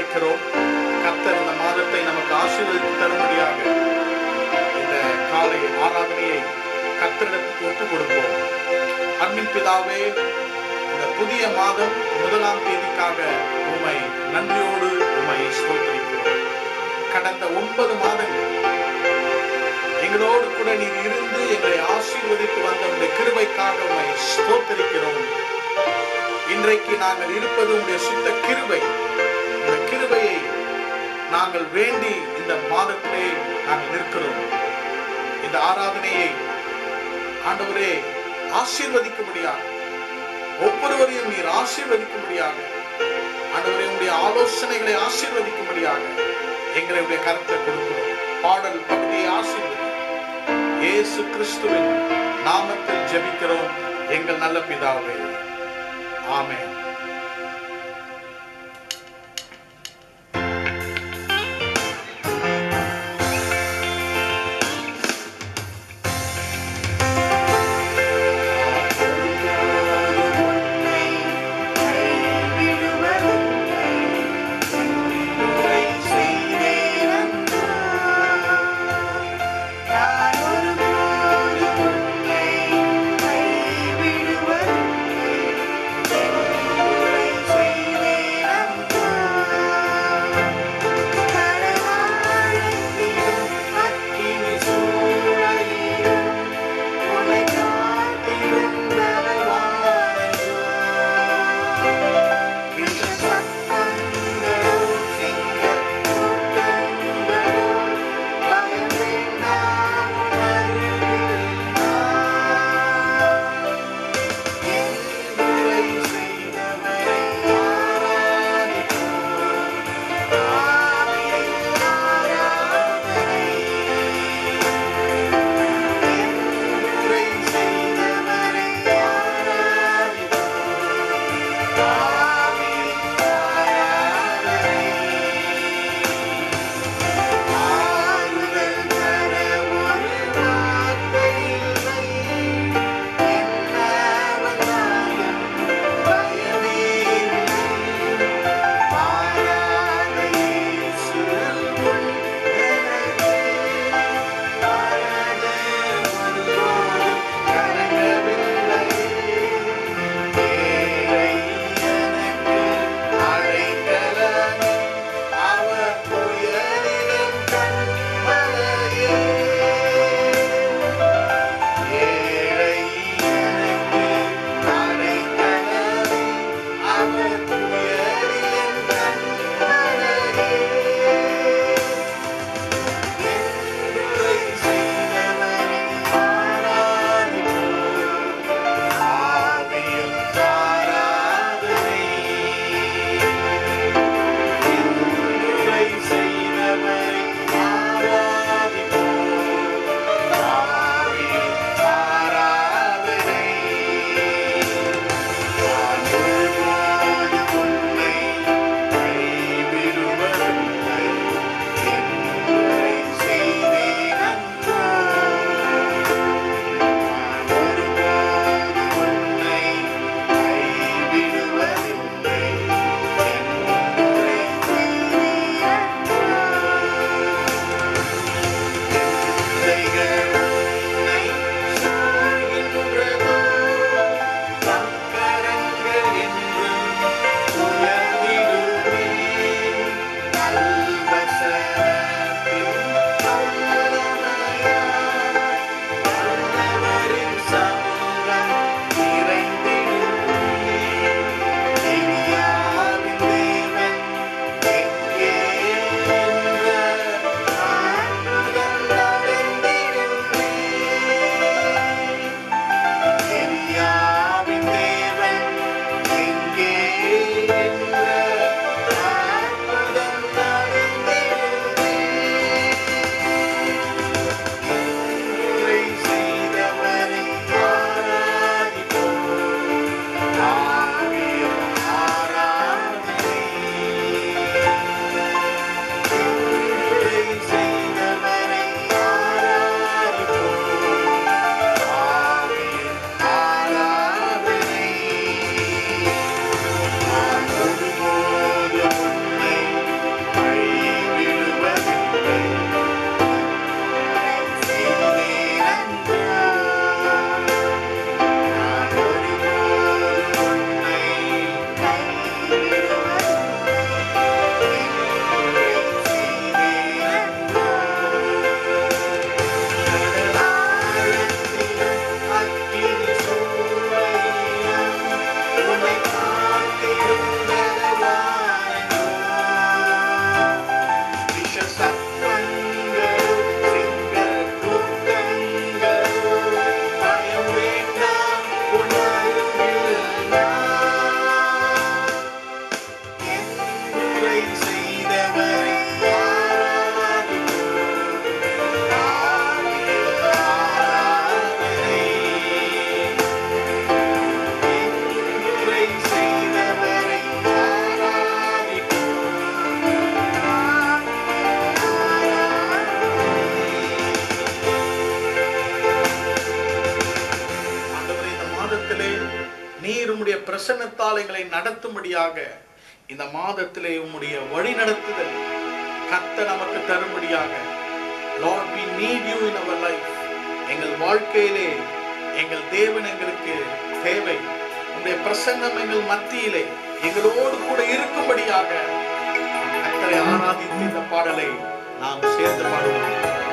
வைக்கிறோம் கர்த்தர் இந்த மாதத்தை நமக்கு ஆசீர்வதித்து தரும்படியாக இந்த காலை ஆராதனையை கர்த்தரிடத்துக்கு ஒப்புக் கொடுப்போம் அன்பின் பிதாவே இந்த புதிய மாதம் முதலாம் தேதிக்காக உம்மை நன்றியோடு உம்மை ஸ்தோத்திரிக்கிறோம் கடந்த ஒன்பது மாதங்கள் எங்களோடு கூட நீர் இருந்து எங்களை ஆசீர்வதித்து வந்த உடைய கிருபைக்காக உம்மை ஸ்தோத்தரிக்கிறோம் இன்றைக்கு நாங்கள் இருப்பது உடைய சுத்த கிருபை இந்த கிருபையை நாங்கள் வேண்டி இந்த மாதத்திலே நாங்கள் நிற்கிறோம் இந்த ஆராதனையை ஆண்டவரே ஆசீர்வதிக்கும்படியாக ஒவ்வொருவரையும் நீர் ஆசீர்வதிக்கும்படியாக ஆண்டவரே உடைய ஆலோசனைகளை ஆசீர்வதிக்கும்படியாக எங்களுடைய கருத்தை கொடுக்கிறோம் பாடல் பகுதியை ஆசீர்வதி இயேசு கிறிஸ்துவின் நாமத்தில் ஜெபிக்கிறோம் எங்கள் நல்ல பிதாவே ஆமென் கைவிடுவதில்லை கிருபை செய்தவரை ஆராதனை. கிருபை செய்தவரை ஆண்டவரே, இந்த மாதத்திலே நீர் உம்முடைய பிரசன்னத்தால் எங்களை நடத்தும்படியாக இந்த மாதத்திலே உம்முடைய வழி நடத்துதல் கத்த நமக்கு தரும்படியாக Lord we need you in our life எங்கள் வாழ்க்கையிலே எங்கள் தேவன் எங்களுக்கு தேவை உம்முடைய பிரசன்னம் எங்கள் மத்தியிலே எங்களோடு கூட இருக்கும்படியாக நாம் கத்தரை ஆராதித்து இந்த பாடலை நாம் சேர்ந்து பாடுவோம்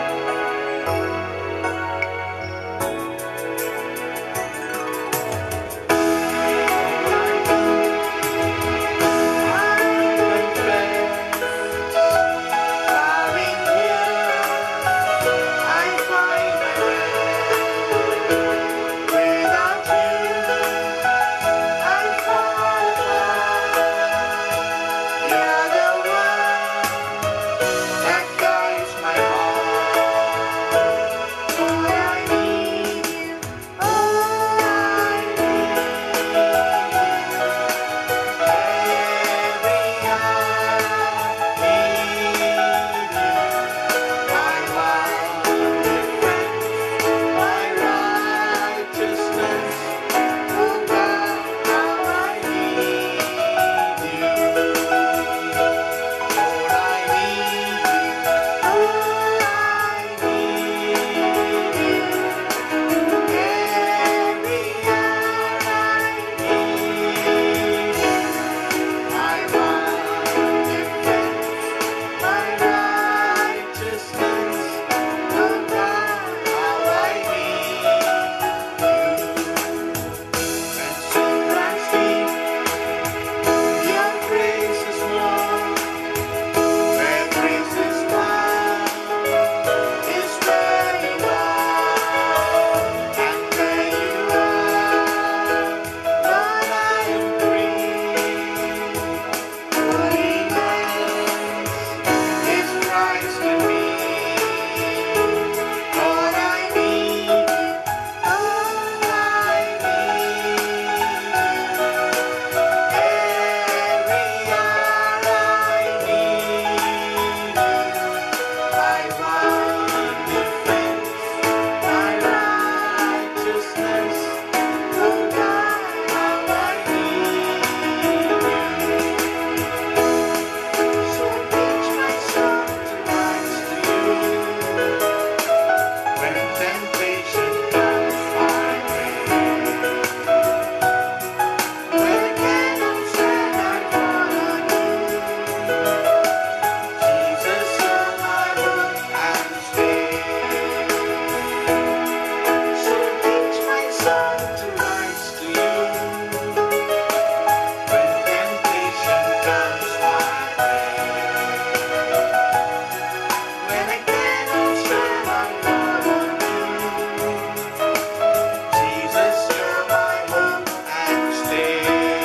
When temptation comes my way, when I cannot stand, I follow you. Jesus, you're my hope and stay. So teach my soul to rise to you. When temptation comes my way, when I cannot stand, I follow you. Jesus, you're my hope and stay.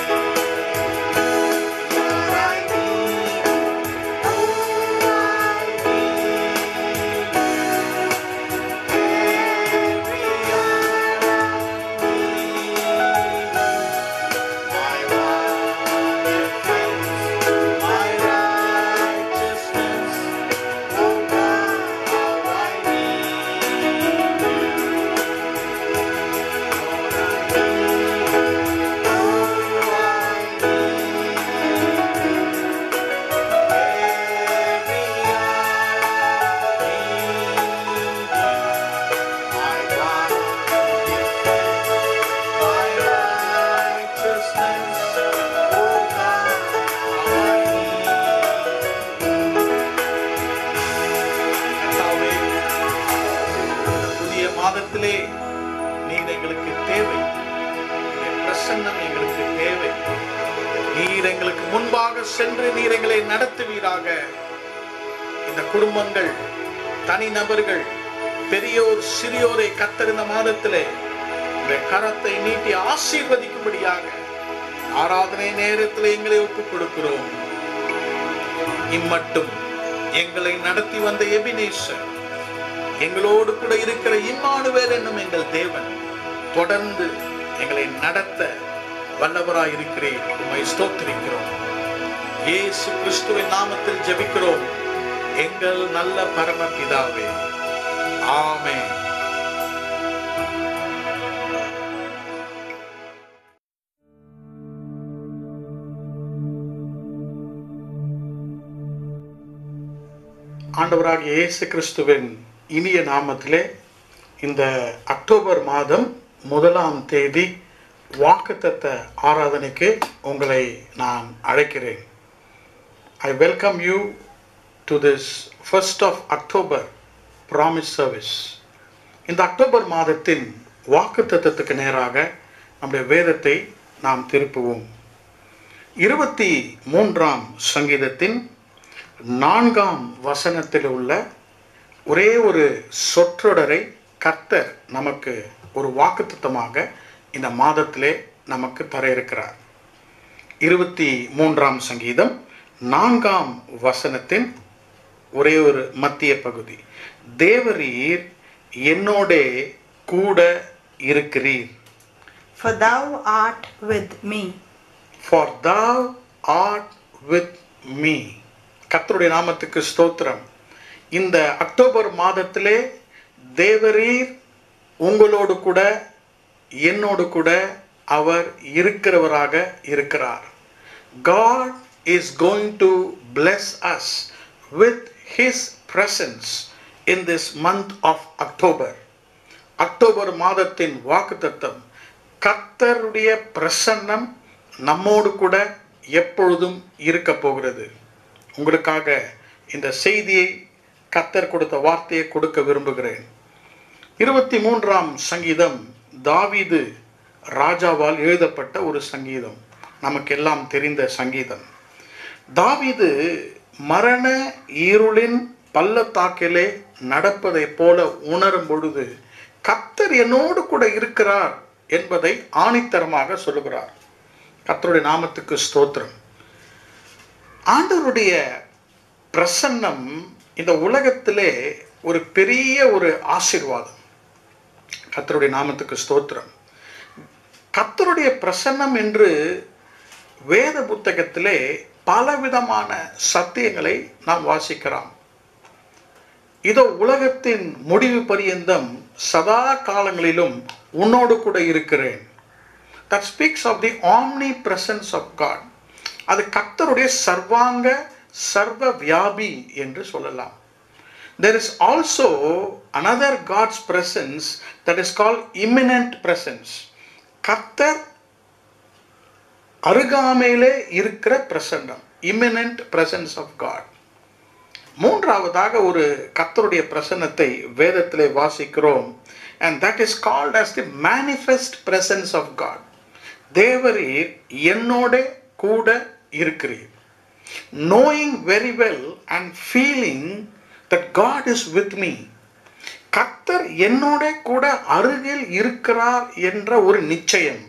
Lord, I need you. Oh, I need you. Every hour I need you. My one defense, my righteousness. Oh God, how I need you. Lord, I need you. Oh, I புதிய மாதத்திலே நீர் எங்களுக்கு தேவை உம்முடைய பிரசன்னம் எங்களுக்கு தேவை நீர் எங்களுக்கு முன்பாக சென்று நீர் எங்களை நடத்துவீராக இந்த குடும்பங்கள் தனிநபர்கள் பெரியோர் சிறியோரை கத்தறிந்த மாதத்திலே உடைய கரத்தை நீட்டி ஆசீர்வதிக்கும்படியாக ஆராதனை நேரத்தில் எங்களை ஒப்புக் கொடுக்கிறோம் இம்மட்டும் எங்களை நடத்தி வந்த எபினேசர் எங்களோடு கூட இருக்கிற இம்மானுவேல் என்னும் எங்கள் தேவன் தொடர்ந்து எங்களை நடத்த வல்லவராய் இருக்கிறேன் உம்மை ஸ்தோத்திரிக்கிறோம் இயேசு கிறிஸ்துவின் நாமத்தில் ஜெபிக்கிறோம் எங்கள் நல்ல பரமபிதாவே ஆமென் ஆண்டவராகிய இயேசு கிறிஸ்துவின் இனிய நாமத்திலே இந்த அக்டோபர் மாதம் முதலாம் தேதி வாக்குத்தத்த ஆராதனைக்கு உங்களை நான் அழைக்கிறேன் I welcome you to this first of October promise service இந்த அக்டோபர் மாதத்தின் வாக்குத்தத்தத்துக்கு நேராக நம்முடைய வேதத்தை நாம் திருப்புவோம் இருபத்தி மூன்றாம் சங்கீதத்தின் நான்காம் வசனத்தில் உள்ள ஒரே ஒரு சொற்றொடரை கர்த்தர் நமக்கு ஒரு வாக்குத்தத்தமாக இந்த மாதத்திலே நமக்கு தர இருக்கிறார் இருபத்தி மூன்றாம் சங்கீதம் நான்காம் வசனத்தின் ஒரே ஒரு மத்திய பகுதி தேவரீர் என்னோடே கூட இருக்கிறீர் For thou art with me. For thou art with me கர்த்தருடைய நாமத்துக்கு ஸ்தோத்திரம் இந்த அக்டோபர் மாதத்திலே தேவரீர் உங்களோடு கூட என்னோடு கூட அவர் இருக்கிறவராக இருக்கிறார் God is going to bless us with his presence in this month of October. October மாதத்தின் வாக்குத்தத்தம் கர்த்தருடைய பிரசன்னம் நம்மோடு கூட எப்பொழுதும் இருக்க போகிறது உங்களுக்காக இந்த செய்தியை கர்த்தர் கொடுத்த வார்த்தையை கொடுக்க விரும்புகிறேன் இருபத்தி மூன்றாம் சங்கீதம் தாவீது ராஜாவால் எழுதப்பட்ட ஒரு சங்கீதம் நமக்கெல்லாம் தெரிந்த சங்கீதம் தாவீது மரண இருளின் பள்ளத்தாக்கிலே நடப்பதைப் போல உணரும் பொழுது கர்த்தர் என்னோடு கூட இருக்கிறார் என்பதை ஆணித்தரமாக சொல்லுகிறார் கர்த்தருடைய நாமத்துக்கு ஸ்தோத்திரம் ஆண்டவருடைய பிரசன்னம் இந்த உலகத்திலே ஒரு பெரிய ஒரு ஆசீர்வாதம் கர்த்தருடைய நாமத்துக்கு ஸ்தோத்திரம் கர்த்தருடைய பிரசன்னம் என்று வேத புத்தகத்திலே பலவிதமான சத்தியங்களை நாம் வாசிக்கிறோம் இதோ உலகத்தின் முடிவு பரியந்தம் சதா காலங்களிலும் உன்னோடு கூட இருக்கிறேன் that speaks of the omnipresence of God அது கர்த்தருடைய சர்வாங்க சர்வ வியாபி என்று சொல்லலாம் there is also another God's presence that is called imminent presence கர்த்தர் அருகாமையிலே இருக்கிற பிரசன்னம் imminent presence of God மூன்றாவதாக ஒரு கர்த்தருடைய பிரசன்னத்தை வேதத்திலே வாசிக்கிறோம் and that is called as the manifest presence of God தேவரீர் என்னோட கூட இருக்கிறீர் knowing very well and feeling that God is with me கர்த்தர் என்னோட கூட அருகில் இருக்கிறார் என்ற ஒரு நிச்சயம்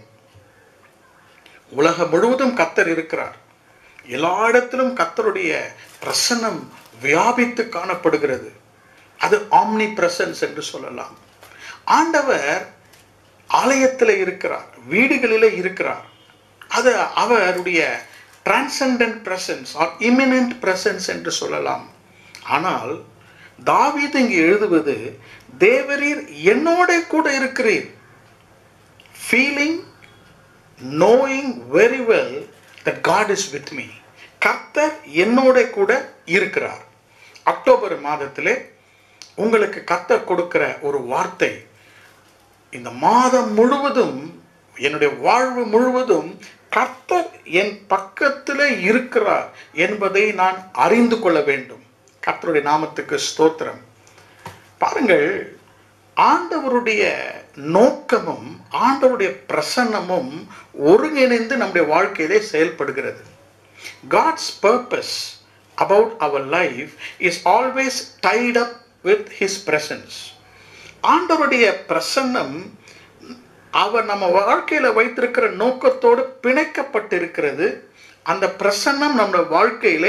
உலகம் முழுவதும் கர்த்தர் இருக்கிறார் எல்லா இடத்திலும் கர்த்தருடைய பிரசன்னம் வியாபித்து காணப்படுகிறது அது ஆம்னி பிரசன்ஸ் என்று சொல்லலாம் ஆண்டவர் ஆலயத்தில் இருக்கிறார் வீடுகளிலே இருக்கிறார் அது அவருடைய transcendent presence or immanent presence என்று சொல்லலாம் ஆனால் தாவீது இங்கு எழுதுவது தேவரீர் என்னோட கூட இருக்கிறீர் feeling knowing very well that God is with me கர்த்தர் என்னோட கூட இருக்கிறார் அக்டோபர் மாதத்திலே உங்களுக்கு கர்த்தர் கொடுக்கிற ஒரு வார்த்தை இந்த மாதம் முழுவதும் என்னுடைய வாழ்வு முழுவதும் கர்த்தர் என் பக்கத்தில் இருக்கிறார் என்பதை நான் அறிந்து கொள்ள வேண்டும் கர்த்தருடைய நாமத்துக்கு ஸ்தோத்திரம் பாருங்கள் ஆண்டவருடைய நோக்கமும் ஆண்டவருடைய பிரசன்னமும் ஒருங்கிணைந்து நம்முடைய வாழ்க்கையிலே செயல்படுகிறது God's purpose about our life is always tied up with his presence ஆண்டவருடைய பிரசன்னம் அவர் நம்ம வாழ்க்கையில் வைத்திருக்கிற நோக்கத்தோடு பிணைக்கப்பட்டிருக்கிறது அந்த பிரசன்னம் நம்ம வாழ்க்கையிலே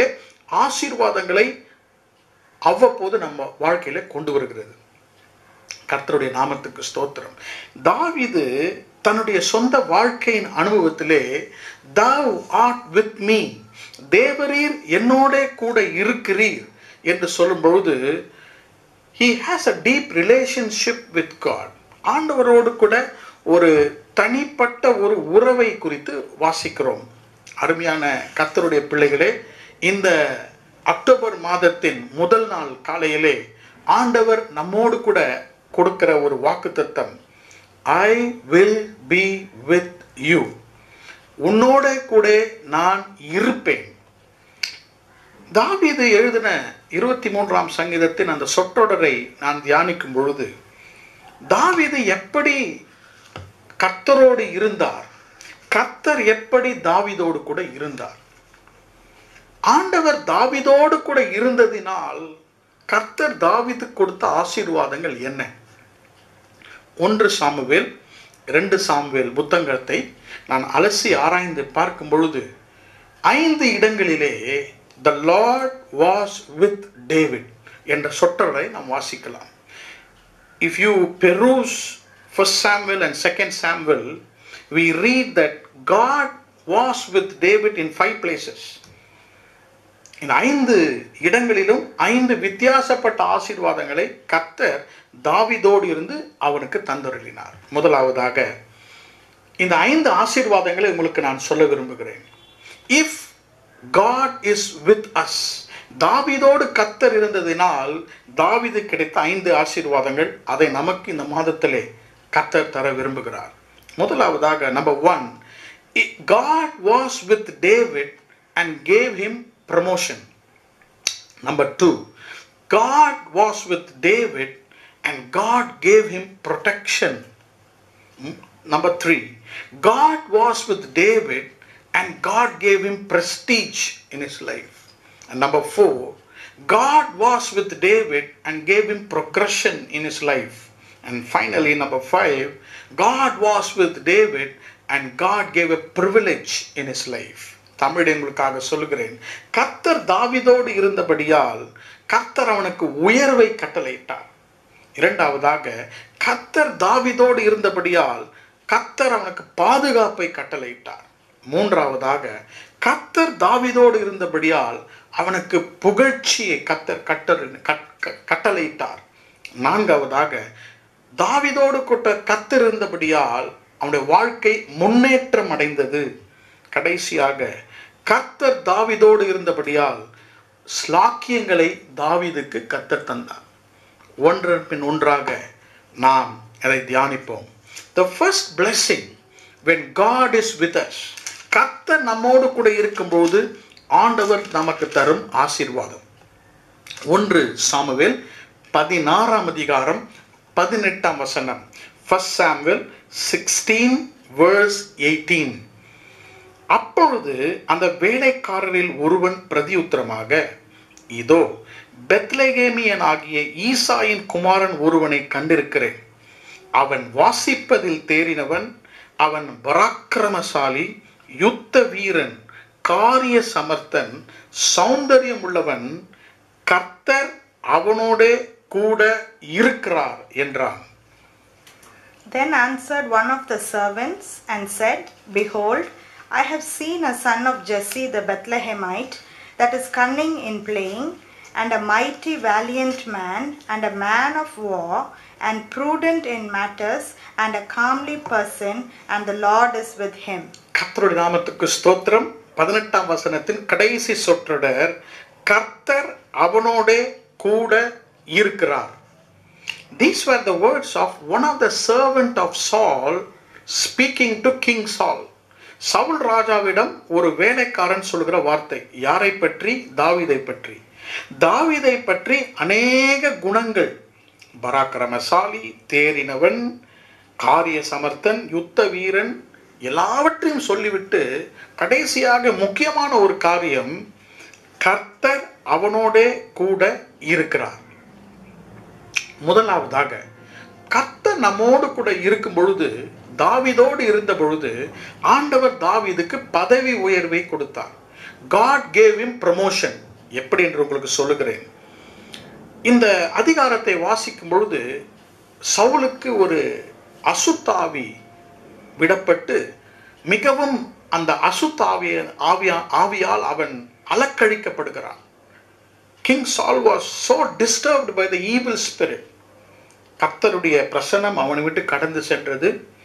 ஆசீர்வாதங்களை அவ்வப்போது நம்ம வாழ்க்கையில கொண்டு வருகிறது கர்த்தருடைய நாமத்துக்கு ஸ்தோத்திரம் தாவீது தன்னுடைய சொந்த வாழ்க்கையின் அனுபவத்திலே thou art with me தேவரீர் என்னோட கூட இருக்கிறீர் என்று சொல்லும் பொழுது he has a deep relationship with God ஆண்டவரோடு கூட ஒரு தனிப்பட்ட ஒரு உறவை குறித்து வாசிக்கிறோம் அருமையான கர்த்தருடைய பிள்ளைகளே இந்த அக்டோபர் மாதத்தின் முதல் நாள் காலையிலே ஆண்டவர் நம்மோடு கூட கொடுக்கிற ஒரு வாக்குத்தத்தம் I will be with you உன்னோட கூட நான் இருப்பேன் தாவீது எழுதின இருபத்தி மூன்றாம் சங்கீதத்தின் அந்த சொற்றொடரை நான் தியானிக்கும் பொழுது தாவீது எப்படி கர்த்தரோடு இருந்தார் கர்த்தர் எப்படி தாவீதோடு கூட இருந்தார் ஆண்டவர் தாவீதோடு கூட இருந்ததினால் கர்த்தர் தாவீது கொடுத்த ஆசீர்வாதங்கள் என்ன ஒன்று சாமுவேல் ரெண்டு சாமுவேல் புத்தகத்தை நான் அலசி ஆராய்ந்து பார்க்கும் பொழுது ஐந்து இடங்களிலே the Lord was with David என்ற சொற்றொடரை நாம் வாசிக்கலாம் if you peruse first samuel and second samuel we read that god was with david in five places இந்த ஐந்து இடங்களிலும் ஐந்து வித்தியாசப்பட்ட ஆசீர்வாதங்களை கர்த்தர் தாவிதோடு இருந்து அவனுக்கு தந்தருளினார் முதலாவதாக இந்த ஐந்து ஆசீர்வாதங்களை உங்களுக்கு நான் சொல்ல விரும்புகிறேன் if God is with us தாவிதோடு கத்தர் இருந்ததினால் தாவிது கிடைத்த ஐந்து ஆசீர்வாதங்கள் அதை நமக்கு இந்த மாதத்திலே கத்தர் தர விரும்புகிறார் முதலாவதாக number one God was with David and gave him promotion number two God was with David and God gave him protection Number three, God was with David and God gave him prestige in his life. And number four, God was with David and gave him progression in his life. And finally, number five, God was with David and God gave a privilege in his life. Tamil உங்களுக்காக சொல்லுகிறேன் கர்த்தர் தாவிதோடு இருந்தபடியால் கர்த்தர் அவனுக்கு உயர்வை கட்டளையிட்டார் இரண்டாவதாக கர்த்தர் தாவிதோடு இருந்தபடியால் கர்த்தர் அவனுக்கு பாதுகாப்பை கட்டளையிட்டார் மூன்றாவதாக கர்த்தர் தாவிதோடு இருந்தபடியால் அவனுக்கு புகழ்ச்சியை கத்தர் கட்டர் கட்டளையிட்டார் நான்காவதாக தாவிதோடு கொட்ட கத்தர் இருந்தபடியால் அவனுடைய வாழ்க்கை முன்னேற்றம் அடைந்தது கடைசியாக கர்த்தர் தாவிதோடு இருந்தபடியால் ஸ்லாக்கியங்களை தாவிதுக்கு கத்தர் தந்தார் ஒன்றன் பின் ஒன்றாக நாம் அதை தியானிப்போம் the first blessing when God is with us கர்த்தர் நம்மோடு கூட இருக்கும்போது ஆண்டவர் நமக்கு தரும் ஆசீர்வாதம் ஒன்று சாமுவேல் பதினாறாம் அதிகாரம் பதினெட்டாம் வசனம் first Samuel sixteen verse eighteen அப்பொழுது அந்த வேலைக்காரரில் ஒருவன் பிரதியுத்தரமாக இதோ பெத்லகேமியன் ஆகிய ஈசாயின் குமாரன் ஒருவனை கண்டிருக்கிறேன் அவன் வாசிப்பதில் தேறினவன் அவன் பராக்கிரமசாலி யுத்த வீரன் காரிய சமர்த்தன் சௌந்தரியம் உள்ளவன் கர்த்தர் அவனோட கூட இருக்கிறார் என்றான் Then answered one of the servants and said, Behold, I have seen a son of Jesse the Bethlehemite that is cunning in playing, and a mighty valiant man, and a man of war, and prudent in matters, and a comely person, and the Lord is with him. கர்த்தருடைய நாமத்துக்கு ஸ்தோத்திரம் பதினெட்டாம் வசனத்தின் கடைசி சொற்றொடர் கர்த்தர் அவனோட கூட இருக்கிறார் These were the words of one of the servant of Saul speaking to King Saul. Saul ராஜாவிடம் ஒரு வேலைக்காரன் சொல்கிற வார்த்தை யாரை பற்றி தாவீதை பற்றி தாவீதை பற்றி அநேக குணங்கள் பராக்கிரமசாலி தேறினவன் காரிய சமர்த்தன் யுத்த வீரன் எல்லாவற்றையும் சொல்லிவிட்டு கடைசியாக முக்கியமான ஒரு காரியம் கர்த்தர் அவனோடே கூட இருக்கிறார் முதலாவதாக கர்த்தர் நம்மோடு கூட இருக்கும் பொழுது தாவிதோடு இருந்த பொழுது ஆண்டவர் தாவீதுக்கு பதவி உயர்வை கொடுத்தார் காட் கேவ் இம் ப்ரமோஷன் எப்படி என்று உங்களுக்கு சொல்லுகிறேன் இந்த அதிகாரத்தை வாசிக்கும் பொழுது சவுலுக்கு ஒரு அசுத்தாவி விடப்பட்டு மிகவும் அந்த அசுத்தாவிய ஆவியா ஆவியால் அவன் அலக்கழிக்கப்படுகிறான் king Saul was so disturbed by the evil spirit கர்த்தருடைய பிரசனம் அவனை விட்டு கடந்து சென்றது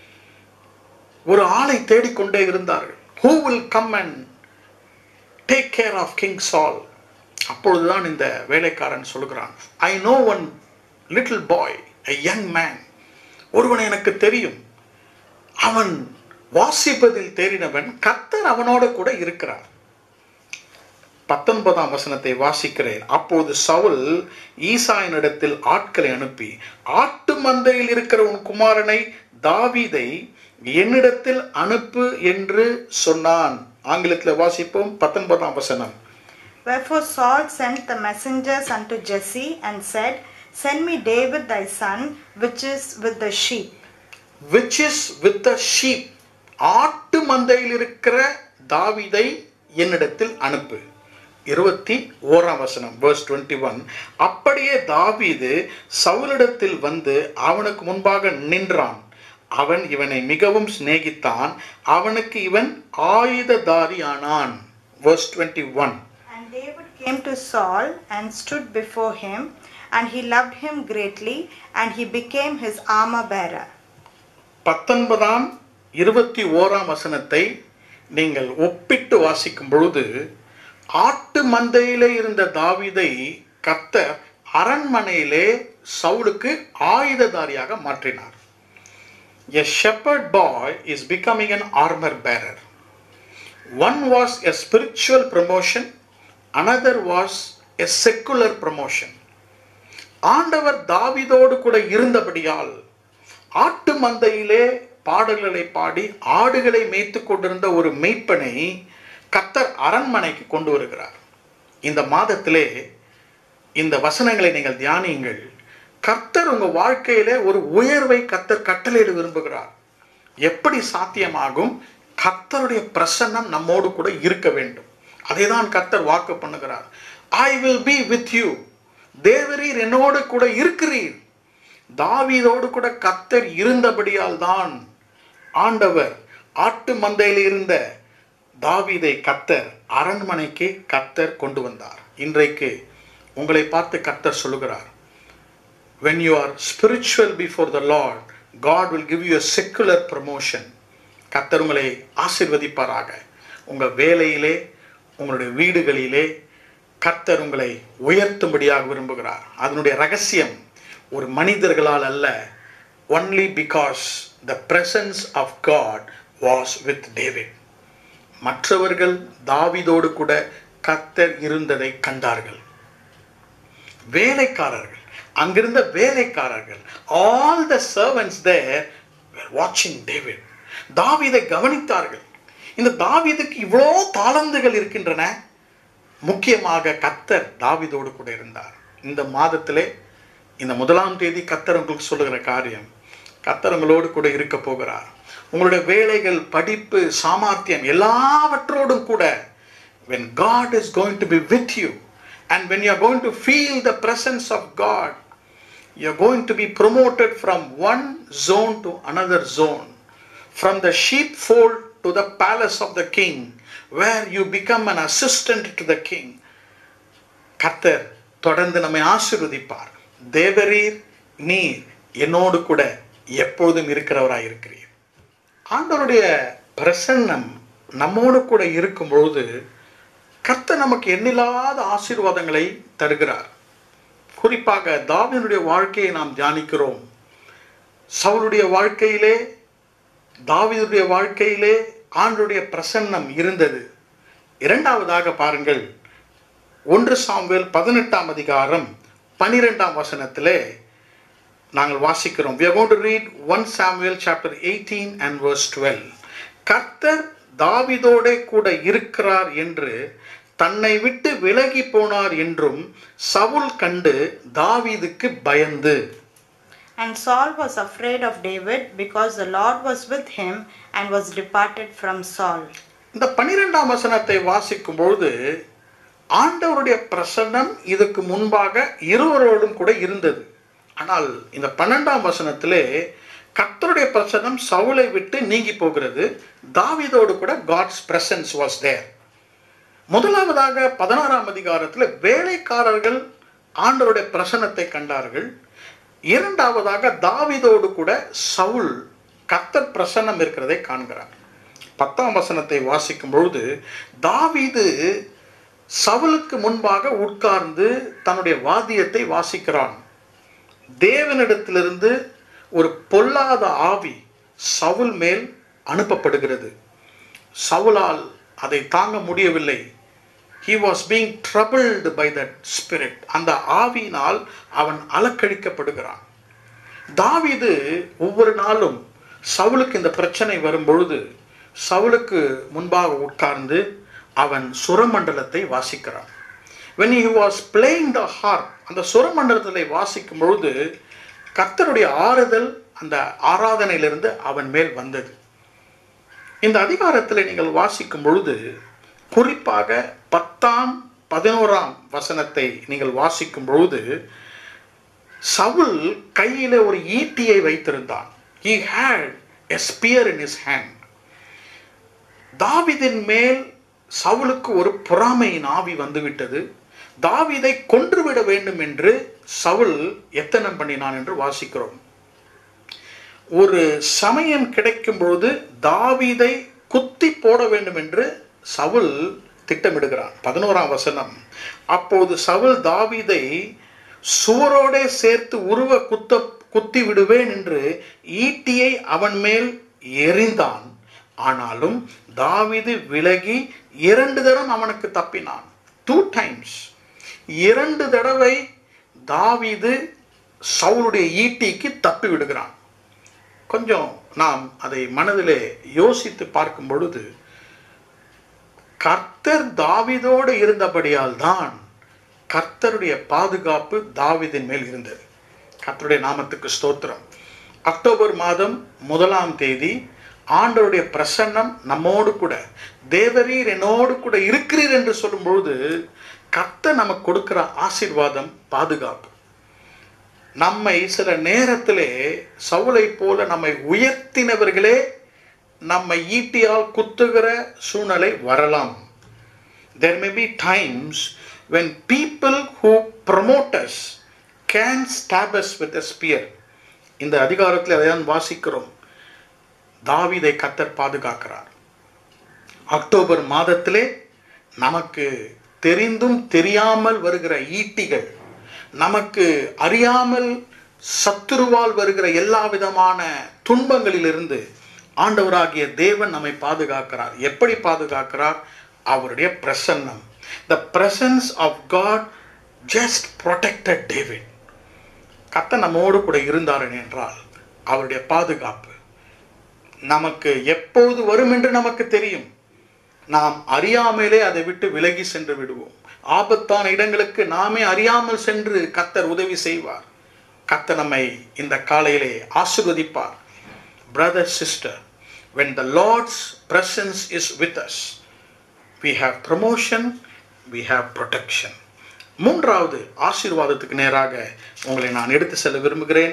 ஒரு ஆளை தேடிக்கொண்டே இருந்தார்கள் who will come and take care of king saul அப்பொழுதுதான் இந்த வேலைக்காரன் சொல்கிறான் I know one little boy a young man ஒருவன் எனக்கு தெரியும் அவன் வாசிப்பதில் தேறினவன் கர்த்தர் அவனோட கூட இருக்கிறார் பத்தொன்பதாம் வசனத்தை வாசிக்கிறேன் அப்போது சவுல் ஈசாயினிடத்தில் ஆட்களை அனுப்பி ஆட்டு மந்தையில் இருக்கிற உன் குமாரனை தாவீதை என்னிடத்தில் அனுப்பு என்று சொன்னான் ஆங்கிலத்தில் வாசிப்போம் பத்தொன்பதாம் வசனம் Wherefore Saul sent the messengers unto Jesse and said, Send me David thy son, which is with the sheep. which is with the sheep ஆட்டு மந்தையில் இருக்கிற தாவீதை என்னிடத்தில் அனுப்பு இருபத்தி ஓராம் வசனம் verse 21 அப்படியே தாவீது சவுலிடத்தில் வந்து அவனுக்கு முன்பாக நின்றான் அவன் இவனை மிகவும் சிநேகித்தான் அவனுக்கு இவன் ஆயுததாரியானான் verse 21 And David came to Saul and stood before him, and he loved him greatly, and he became his armor bearer. பத்தொன்பதாம் இருபத்தி ஓராம் வசனத்தை நீங்கள் ஒப்பிட்டு வாசிக்கும் பொழுது ஆட்டு மந்தையிலே இருந்த தாவீதை கர்த்தர் அரண்மனையிலே சவுலுக்கு ஆயுததாரியாக மாற்றினார் A shepherd boy is becoming an armor bearer. One was a spiritual promotion, another was a secular promotion. ஆண்டவர் தாவீதோடு கூட இருந்தபடியால் ஆட்டு மந்தையிலே பாடல்களை பாடி ஆடுகளை மேய்த்து கொண்டிருந்த ஒரு மெய்ப்பனை கத்தர் அரண்மனைக்கு கொண்டு வருகிறார் இந்த மாதத்திலே இந்த வசனங்களை நீங்கள் தியானியுங்கள் கர்த்தர் உங்க வாழ்க்கையிலே ஒரு உயர்வை கர்த்தர் கட்டளையிட விரும்புகிறார் எப்படி சாத்தியமாகும் கர்த்தருடைய பிரசன்னம் நம்மோடு கூட இருக்க வேண்டும் அதை தான் கர்த்தர் வாக்கு பண்ணுகிறார் I will be with you தேவரீர் என்னோடு கூட இருக்கிறீர் தாவீதோடு கூட கர்த்தர் இருந்தபடியால் தான் ஆண்டவர் ஆட்டு மந்தையில் இருந்த தாவீதை கர்த்தர் அரண்மனைக்கு கர்த்தர் கொண்டு வந்தார் இன்றைக்கு உங்களை பார்த்து கர்த்தர் சொல்லுகிறார் when you are spiritual before the Lord, God will give you a secular promotion. கர்த்தர் உங்களை ஆசிர்வதிப்பாராக உங்கள் வேலையிலே உங்களுடைய வீடுகளிலே கர்த்தர் உங்களை உயர்த்தும்படியாக விரும்புகிறார் அதனுடைய ரகசியம் ஒரு மனிதர்களால் அல்ல only because the presence of God was with David மற்றவர்கள் தாவீதோடு கூட கர்த்தர் இருந்ததை கண்டார்கள் வேலைக்காரர்கள் அங்கிருந்த வேலைக்காரர்கள் ஆல் த சர்வன்ஸ் தேர் வாட்சிங் டேவிட் தாவீதை கவனித்தார்கள் இந்த தாவீதுக்கு இவ்வளோ தாளந்துகள் இருக்கின்றன முக்கியமாக கத்தர் தாவீதோடு கூட இருந்தார் இந்த மாதத்திலே இந்த முதலாம் தேதி கத்தர் உங்களுக்கு சொல்லுகிற காரியம் கத்தர் உங்களோடு கூட இருக்க போகிறார் உங்களுடைய வேலைகள் படிப்பு சாமர்த்தியம் எல்லாவற்றோடும் கூட when God is going to be with you and when you are going to feel the presence of God you are going to be promoted from one zone to another zone from the sheepfold to the palace of the king where you become an assistant to the king கர்த்தர் தொடர்ந்து நம்மை ஆசீர்வதிப்பார் தேவரீர் நீர் என்னோடு கூட எப்பொழுதும் இருக்கிறவராய் இருக்கிறீர் ஆண்டவருடைய பிரசன்னம் நம்மோடு கூட இருக்கும் பொழுது கர்த்தர் நமக்கு எண்ணில்லாத ஆசீர்வாதங்களை தருகிறார் குறிப்பாக தாவீதுடைய வாழ்க்கையை நாம் தியானிக்கிறோம் சவுளுடைய வாழ்க்கையிலே தாவீதுடைய வாழ்க்கையிலே ஆண்டுடைய பிரசன்னம் இருந்தது இரண்டாவதாக பாருங்கள் ஒன்று சாமுவேல் பதினெட்டாம் அதிகாரம் பனிரெண்டாம் வசனத்திலே நாங்கள் வாசிக்கிறோம் we are going to read 1 samuel chapter 18 and verse 12 கர்த்தர் தாவீதோடே கூட இருக்கிறார் என்று தன்னை விட்டு விலகி போனார் என்றும் சவுல் கண்டு தாவீதுக்கு பயந்து And Saul was afraid of David because the Lord was with him and was departed from Saul. இந்த பனிரெண்டாம் வசனத்தை வாசிக்கும் பொழுது ஆண்டவருடைய பிரசன்னம் இதுக்கு முன்பாக இருவரோடும் கூட இருந்தது ஆனால் இந்த பன்னெண்டாம் வசனத்திலே கர்த்தருடைய பிரசன்னம் சவுலை விட்டு நீங்கி போகிறது தாவீதோடு கூட காட்ஸ் பிரசன்ஸ் வாஸ் தேர் முதலாவதாக பதினாறாம் அதிகாரத்தில் வேலைக்காரர்கள் ஆண்டவருடைய பிரசன்னத்தை கண்டார்கள் இரண்டாவதாக தாவீதோடு கூட சவுல் கர்த்தர் பிரசன்னம் இருக்கிறதை காண்கிறார் பத்தாம் வசனத்தை வாசிக்கும் பொழுது தாவீது சவுலுக்கு முன்பாக உட்கார்ந்து தன்னுடைய வாத்தியத்தை வாசிக்கிறான் தேவனிடத்திலிருந்து ஒரு பொல்லாத ஆவி சவுல் மேல் அனுப்பப்படுகிறது சவுலால் அதை தாங்க முடியவில்லை he was being troubled by that spirit அந்த ஆவியினால் அவன் அலக்கழிக்கப்படுகிறான் தாவீது ஒவ்வொரு நாளும் சவுலுக்கு இந்த பிரச்சனை வரும் பொழுது சவுலுக்கு முன்பாக உட்கார்ந்து அவன் சுரமண்டலத்தை வாசிக்கிறான் when he was playing the harp அந்த சுரமண்டலத்தை வாசிக்கும் பொழுது கர்த்தருடைய ஆறுதல் அந்த ஆராதனையிலிருந்து அவன் மேல் வந்தது இந்த அதிகாரத்தில் நீங்கள் வாசிக்கும் பொழுது குறிப்பாக பத்தாம் பதினோராம் வசனத்தை நீங்கள் வாசிக்கும் பொழுது சவுல் கையில ஒரு ஈட்டியை வைத்திருந்தான் he had a spear in his hand தாவிதின் மேல் சவுலுக்கு ஒரு பொறாமையின் ஆவி வந்துவிட்டது தாவீதை கொன்றுவிட வேண்டும் என்று சவுல் எத்தனம் பண்ணினான் என்று வாசிக்கிறோம் ஒரு சமயம் கிடைக்கும் பொழுது தாவீதை குத்தி போட வேண்டும் என்று சவுல் திட்டமிடுகிறான் பதினோராம் வசனம் அப்போது சவுல் தாவீதை சுவரோடே சேர்த்து உருவ குத்த குத்தி விடுவேன் என்று ஈட்டியை அவன் மேல் எறிந்தான் ஆனாலும் தாவீது விலகி இரண்டு தரம் அவனுக்கு தப்பினான் டூ டைம்ஸ் இரண்டு தடவை தாவீது சவுளுடைய ஈட்டிக்கு தப்பி விடுகிறான் கொஞ்சம் நாம் அதை மனதிலே யோசித்து பார்க்கும் பொழுது கர்த்தர் தாவிதோடு இருந்தபடியால் தான் கர்த்தருடைய பாதுகாப்பு தாவிதின் மேல் இருந்தது கர்த்தருடைய நாமத்துக்கு ஸ்தோத்திரம் அக்டோபர் மாதம் முதலாம் தேதி ஆண்டவருடைய பிரசன்னம் நம்மோடு கூட தேவரீர் என்னோடு கூட இருக்கிறீர் என்று சொல்லும் பொழுது கர்த்தர் நமக்கு கொடுக்கிற ஆசீர்வாதம் பாதுகாப்பு நம்மை சில நேரத்திலே சவுளை போல நம்மை உயர்த்தினவர்களே நம்மை ஈட்டியால் குத்துகிற சூழ்நிலை வரலாம் there may be times when people who promote us can stab us with a spear இந்த அதிகாரத்தில் அதைதான் வாசிக்கிறோம் தாவீதை கத்தர் பாதுகாக்கிறார் அக்டோபர் மாதத்திலே நமக்கு தெரிந்தும் தெரியாமல் வருகிற ஈட்டிகள் நமக்கு அறியாமல் சத்துருவால் வருகிற எல்லா விதமான துன்பங்களிலிருந்து ஆண்டவராகிய தேவன் நம்மை பாதுகாக்கிறார் எப்படி பாதுகாக்கிறார் அவருடைய பிரசன்னம் the presence of God just protected David கத்த நம்மோடு கூட இருந்தார் என்றால் அவருடைய பாதுகாப்பு நமக்கு எப்போது வரும் என்று நமக்கு தெரியும் நாம் அறியாமலே அதை விட்டு விலகி சென்று விடுவோம் ஆபத்தான இடங்களுக்கு நாமே அறியாமல் சென்று கத்தர் உதவி செய்வார் கத்தர் நம்மை இந்த காலையிலே ஆசிர்வதிப்பார் brother sister when the lord's presence is with us we have promotion we have protection மூன்றாவது ஆசீர்வாதத்துக்கு நேராக உங்களை நான் எடுத்து செல்ல விரும்புகிறேன்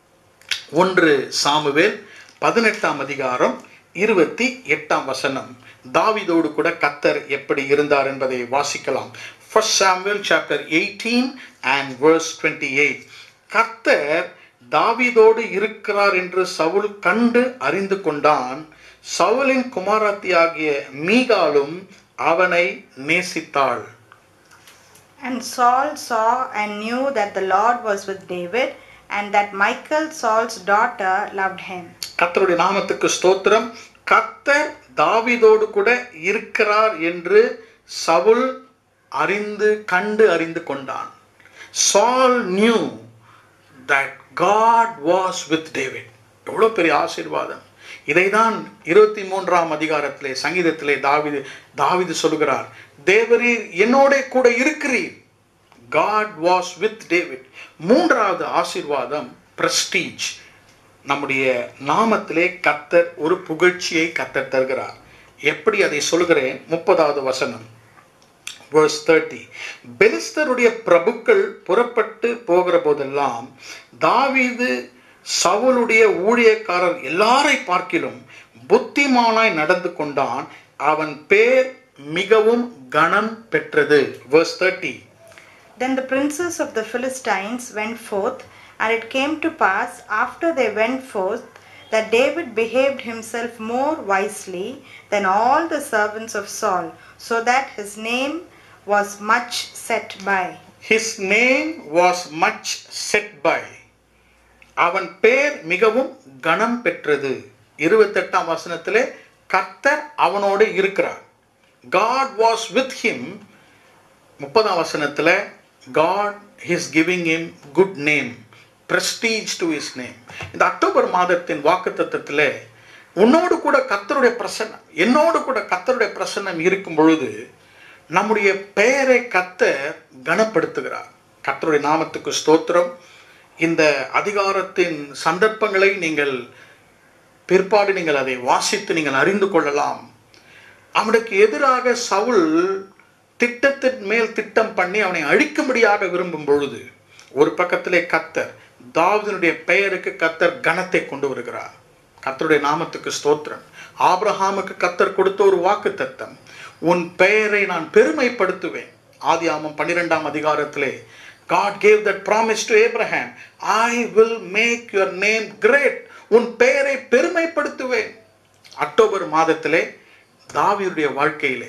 ஒன்று சாமுவேல் பதினெட்டாம் அதிகாரம் இருபத்தி எட்டாம் வசனம் தாவிதோடு கூட கத்தர் எப்படி இருந்தார் என்பதை வாசிக்கலாம் first Samuel chapter eighteen and verse twenty eight கர்த்தர் தாவீதோடு இருக்கிறார் என்று சவுல் கண்டு அறிந்து கொண்டான் சவுலின் குமாரத்தியாகிய மீகாலும் அவனை நேசித்தாள் And Saul saw and knew that the Lord was with David, and that Michal, Saul's daughter, loved him. கர்த்தருடைய நாமத்துக்கு ஸ்தோத்திரம் கர்த்தர் தாவீதோடு கூட இருக்கிறார் என்று சவுல் அறிந்து கண்டு அறிந்து கொண்டான் Saul knew that God was with David எவ்வளோ பெரிய ஆசீர்வாதம் இதைதான் இருபத்தி மூன்றாம் அதிகாரத்திலே சங்கீதத்திலே தாவிது தாவிது சொல்கிறார் தேவரீர் என்னோட கூட இருக்கிறீர் காட் வாஸ் வித் டேவிட் மூன்றாவது ஆசீர்வாதம் பிரஸ்டீஜ் நம்முடைய நாமத்திலே கத்தர் ஒரு புகழ்ச்சியை கத்தர் தருகிறார் எப்படி அதை சொல்கிறேன் முப்பதாவது வசனம் verse 30 பெலிஸ்தருடைய பிரபுக்கள் புறப்பட்டு போகிற போதெல்லாம் தாவீது சவுலுடைய ஊழியக்காரர் எல்லாரை பார்க்கிலும் புத்திமானாய் நடந்து கொண்டான் அவன் பேர் மிகவும் கனம் பெற்றது verse 30 Then the princes of the Philistines went forth, and it came to pass after they went forth that David behaved himself more wisely than all the servants of Saul, so that his name was much set by. his name was much set by அவன் பேர் மிகவும் கனம் பெற்றது இருபத்தெட்டாம் வசனத்திலே கர்த்தர் அவனோடு இருக்கிறார் God was with him முப்பதாம் வசனத்துல God is giving him good name prestige to his name இந்த அக்டோபர் மாதத்தின் வாக்குத்தத்தத்திலே உன்னோடு கூட கர்த்தருடைய பிரசன்னம் என்னோடு கூட கர்த்தருடைய பிரசன்னம் இருக்கும் பொழுது நம்முடைய பெயரை கர்த்தர் கனப்படுத்துகிறார் கர்த்தருடைய நாமத்துக்கு ஸ்தோத்திரம் இந்த அதிகாரத்தின் சந்தர்ப்பங்களை நீங்கள் பிற்பாடு நீங்கள் அதை வாசித்து நீங்கள் அறிந்து கொள்ளலாம் அவனுக்கு எதிராக சவுல் திட்டத்தின் மேல் திட்டம் பண்ணி அவனை அழிக்கும்படியாக விரும்பும் பொழுது ஒரு பக்கத்திலே கத்தர் தாவீதுனுடைய பெயருக்கு கத்தர் கனத்தை கொண்டு வருகிறார் கத்தருடைய நாமத்துக்கு ஸ்தோத்திரம் ஆபிரஹாமுக்கு கத்தர் கொடுத்த ஒரு வாக்கு தத்தம் உன் பெயரை நான் பெருமைப்படுத்துவேன் ஆதியாமம் பன்னிரெண்டாம் அதிகாரத்திலே God gave that promise to Abraham I will make your name great உன் பெயரை பெருமைப்படுத்துவேன் அக்டோபர் மாதத்திலே தாவீதுடைய வாழ்க்கையிலே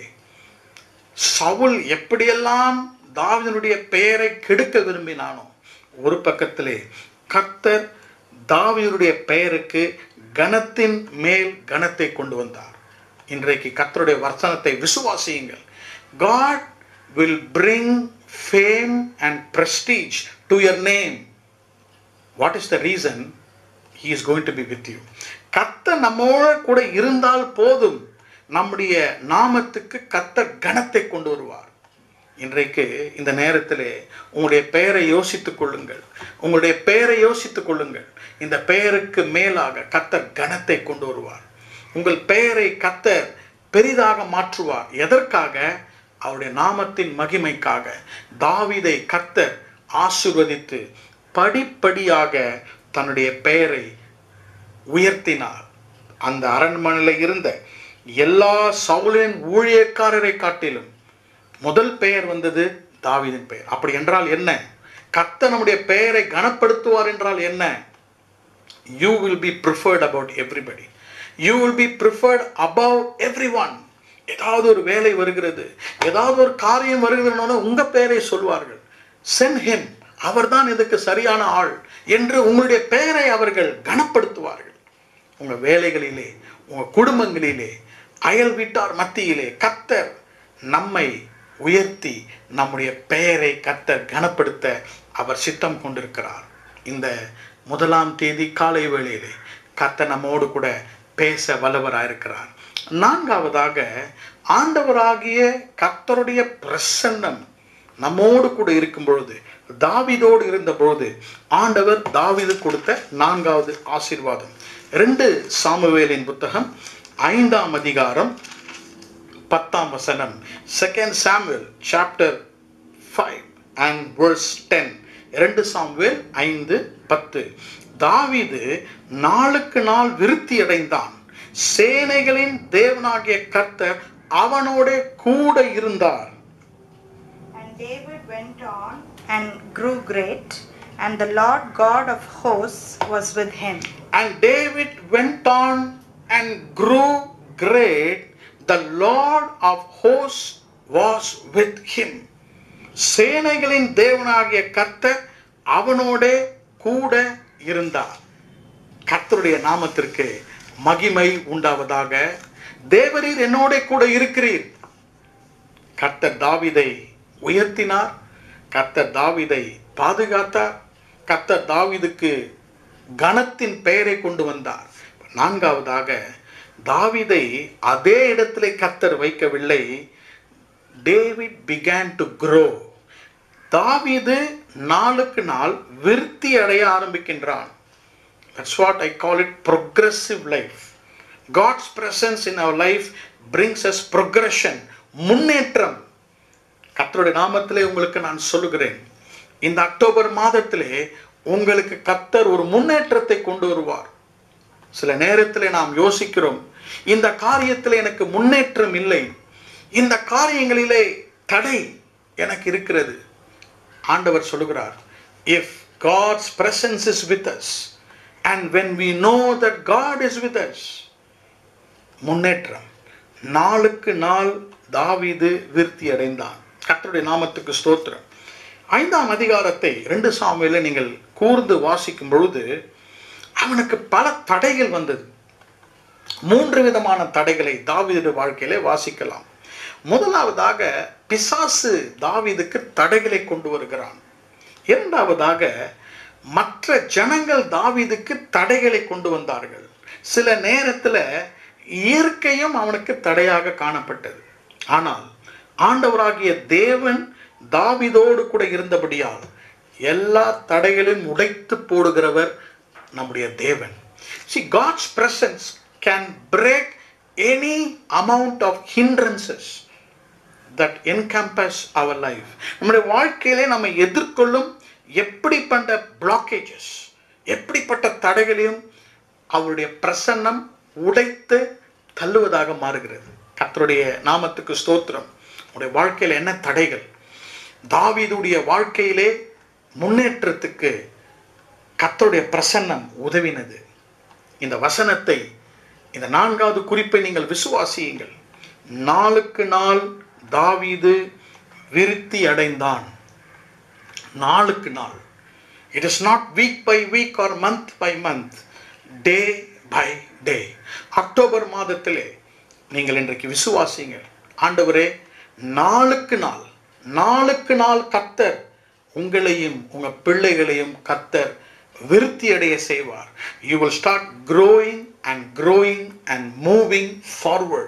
சவுல் எப்படியெல்லாம் தாவீதுடைய பெயரை கெடுக்க விரும்பினானோ ஒரு பக்கத்திலே கர்த்தர் தாவீதுடைய பெயருக்கு கனத்தின் மேல் கனத்தை கொண்டு வந்தார் இன்றைக்கு கர்த்தருடைய வசனத்தை விசுவாசியுங்கள் God will bring fame and prestige to your name what is the reason he is going to be with you கர்த்தர் நம்மோட கூட இருந்தால் போதும் நம்முடைய நாமத்துக்கு கர்த்தர் கனத்தை கொண்டு வருவார் இன்றைக்கு இந்த நேரத்திலே உங்களுடைய பெயரை யோசித்துக் கொள்ளுங்கள் உங்களுடைய பெயரை யோசித்துக் கொள்ளுங்கள் இந்த பெயருக்கு மேலாக கர்த்தர் கனத்தை கொண்டு வருவார் உங்கள் பெயரை கர்த்தர் பெரிதாக மாற்றுவார் எதற்காக அவருடைய நாமத்தின் மகிமைக்காக தாவீதை கர்த்தர் ஆசிர்வதித்து படிப்படியாக தன்னுடைய பெயரை உயர்த்தினார் அந்த அரண்மனையில் இருந்த எல்லா சவுலின் ஊழியக்காரரை காட்டிலும் முதல் பெயர் வந்தது தாவீதின் பெயர் அப்படி என்றால் என்ன கர்த்தர் நம்முடைய பெயரை கனப்படுத்துவார் என்றால் என்ன you will be preferred about everybody you will be preferred above everyone ஏதாவது ஒரு வேலை வருகிறது ஏதாவது ஒரு காரியம் வருகிறதுனால உங்க பெயரை சொல்வார்கள் சென் ஹிம் அவர்தான் இதுக்கு சரியான ஆள் என்று உங்களுடைய பெயரை அவர்கள் கனப்படுத்துவார்கள் உங்க வேலைகளிலே உங்க குடும்பங்களிலே அயல் வீட்டார் மத்தியிலே கத்தர் நம்மை உயர்த்தி நம்முடைய பெயரை கத்தர் கனப்படுத்த அவர் சித்தம் கொண்டிருக்கிறார் இந்த முதலாம் தேதி காலை வேளையிலே கத்தர் நம்மோடு கூட பேச வல்லவராயிருக்கிறார் நான்காவதாக ஆண்டவராகிய கர்த்தருடைய பிரசன்னம் நம்மோடு கூட இருக்கும் பொழுது தாவிதோடு இருந்த பொழுது ஆண்டவர் தாவிது கொடுத்த நான்காவது ஆசீர்வாதம் ரெண்டு சாமுவேலின் புத்தகம் ஐந்தாம் அதிகாரம் பத்தாம் வசனம் second Samuel chapter five and verse ten இரண்டு சாமுவேல் ஐந்து பத்து தாவீது நாளுக்கு நாள் விருத்தி அடைந்தான் சேனைகளின் தேவனாகிய கர்த்தர் அவனோட கூட இருந்தார் And David went on and grew great, and the Lord God of hosts was with him. And David went on and grew great. The Lord of hosts was with him. சேனைகளின் தேவனாகிய கர்த்தர் அவனோட கூட இருந்தார் கர்த்தருடைய நாமத்திற்கு மகிமை உண்டாவதாக தேவரீர் என்னோட கூட இருக்கிறீர் கர்த்தர் தாவிதை உயர்த்தினார் கர்த்தர் தாவிதை பாதுகாத்தார் கர்த்தர் தாவிதுக்கு கனத்தின் பெயரை கொண்டு வந்தார் நான்காவதாக தாவிதை அதே இடத்திலே கர்த்தர் வைக்கவில்லை டேவிட் பிகான் டு grow தாவீது நாளுக்கு நாள் விருத்தி அடைய ஆரம்பிக்கின்றான் That's what I call it progressive life. God's presence in our life brings us progression, முன்னேற்றம் கர்த்தருடைய நாமத்திலே உங்களுக்கு நான் சொல்லுகிறேன் இந்த அக்டோபர் மாதத்திலே உங்களுக்கு கர்த்தர் ஒரு முன்னேற்றத்தை கொண்டு வருவார் சில நேரத்தில் நாம் யோசிக்கிறோம் இந்த காரியத்தில் எனக்கு முன்னேற்றம் இல்லை இந்த காரியங்களிலே தடை எனக்கு இருக்கிறது ஆண்டவர் சொல்லுகிறார் if God's presence is with us and when we know that God is with us முன்னேற்றம் நாளுக்கு நாள் தாவீது விருத்தி அடைந்தான் கர்த்தருடைய நாமத்துக்கு ஸ்தோத்திரம் ஐந்தாம் அதிகாரத்தை ரெண்டு சாமியில நீங்கள் கூர்ந்து வாசிக்கும் பொழுது அவனுக்கு பல தடைகள் வந்தது மூன்று விதமான தடைகளை தாவீது வாழ்க்கையிலே வாசிக்கலாம் முதலாவதாக பிசாசு தாவீதுக்கு தடைகளை கொண்டு வருகிறான் இரண்டாவதாக மற்ற ஜனங்கள் தாவீதுக்கு தடைகளை கொண்டு வந்தார்கள் சில நேரத்தில் இயற்கையும் அவனுக்கு தடையாக காணப்பட்டது ஆனால் ஆண்டவராகிய தேவன் தாவீதோடு கூட இருந்தபடியால் எல்லா தடைகளையும் உடைத்து போடுகிறவர் நம்முடைய தேவன் see god's presence can break any amount of hindrances that encompass our life நம்முடைய வாழ்க்கையிலே நம்ம எதிர்கொள்ளும் எப்படிப்பட்ட blockages எப்படிப்பட்ட தடைகளையும் அவருடைய பிரசன்னம் உடைத்து தள்ளுவதாக மாறுகிறது கர்த்தருடைய நாமத்துக்கு ஸ்தோத்திரம் உடைய வாழ்க்கையில் என்ன தடைகள் தாவீதுடைய வாழ்க்கையிலே முன்னேற்றத்துக்கு கர்த்தருடைய பிரசன்னம் உதவினது இந்த வசனத்தை இந்த நான்காவது குறிப்பை நீங்கள் விசுவாசியுங்கள் நாளுக்கு நாள் தாவீது விருத்தி அடைந்தான் நாளுக்கு நாள் it is not week by week or month by month day by day October மாதத்திலே நீங்கள் இன்றைக்கு விசுவாசிங்கள் ஆண்டவரே நாளுக்கு நாள் நாளுக்கு நாள் கத்தர் உங்களையும் உங்க பிள்ளைகளையும் கத்தர் விருத்தி அடைய செய்வார் you will start growing and growing and moving forward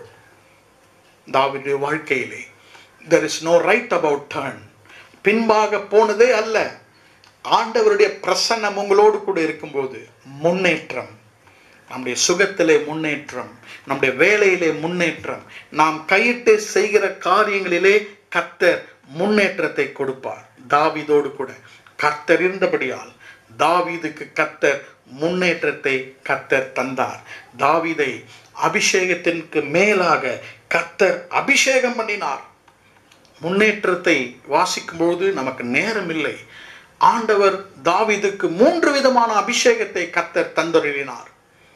தாவிடைய வாழ்க்கையிலே there is no right about turn பின்பாக போனதே அல்ல ஆண்டவருடைய பிரசன்னம் உங்களோடு கூட இருக்கும்போது முன்னேற்றம் நம்முடைய சுகத்திலே முன்னேற்றம் நம்முடைய வேலையிலே முன்னேற்றம் நாம் கையிட்டு செய்கிற காரியங்களிலே கர்த்தர் முன்னேற்றத்தை கொடுப்பார் தாவீதோடு கூட கர்த்தர் இருந்தபடியால் தாவீதுக்கு கர்த்தர் முன்னேற்றத்தை கர்த்தர் தந்தார் தாவீதை அபிஷேகத்திற்கு மேலாக கர்த்தர் அபிஷேகம் பண்ணினார் முன்னேற்றத்தை வாசிக்கும்போது நமக்கு நேரம் இல்லை ஆண்டவர் தாவீதுக்கு மூன்று விதமான அபிஷேகத்தை கர்த்தர் தந்தொருளினார்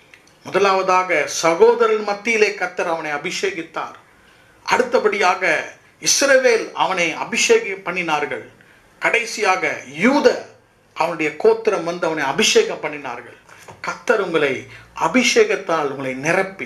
முதலாவதாக சகோதரர் மத்தியிலே கர்த்தர் அவனை அபிஷேகித்தார் அடுத்தபடியாக இஸ்ரவேல் அவனை அபிஷேகம் பண்ணினார்கள் கடைசியாக யூத அவனுடைய கோத்திரம் வந்து அவனை அபிஷேகம் பண்ணினார்கள் கர்த்தர் உங்களை அபிஷேகத்தால் உங்களை நிரப்பி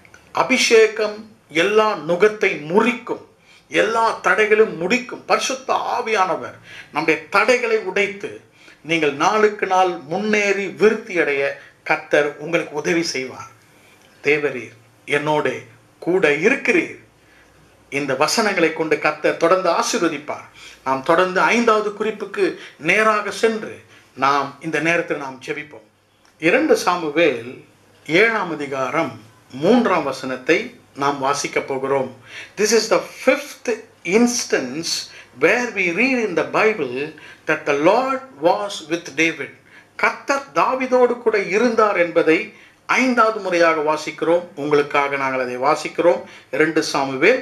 அபிஷேகம் எல்லா நுகத்தை முறிக்கும் எல்லா தடைகளும் முடிக்கும் பரிசுத்த ஆவியானவர் நம்முடைய தடைகளை உடைத்து நீங்கள் நாளுக்கு நாள் முன்னேறி விருத்தி அடைய கர்த்தர் உங்களுக்கு உதவி செய்வார் தேவரீர் என்னோட கூட இருக்கிறீர் இந்த வசனங்களை கொண்டு கர்த்தர் தொடர்ந்து ஆசீர்வதிப்பார் நாம் தொடர்ந்து ஐந்தாவது குறிப்புக்கு நேராக சென்று நாம் இந்த நேரத்தில் நாம் ஜெபிப்போம் இரண்டு சாமுவேல் ஏழாம் அதிகாரம் மூன்றாம் வசனத்தை நாம் வாசிக்க போகிறோம் this is the fifth instance where we read in the Bible that the Lord was with David கர்த்தர் தாவிதோடு கூட இருந்தார் என்பதை ஐந்தாவது முறையாக வாசிக்கிறோம் உங்களுக்காக நாங்கள் அதை வாசிக்கிறோம் இரண்டு சாமுவேல்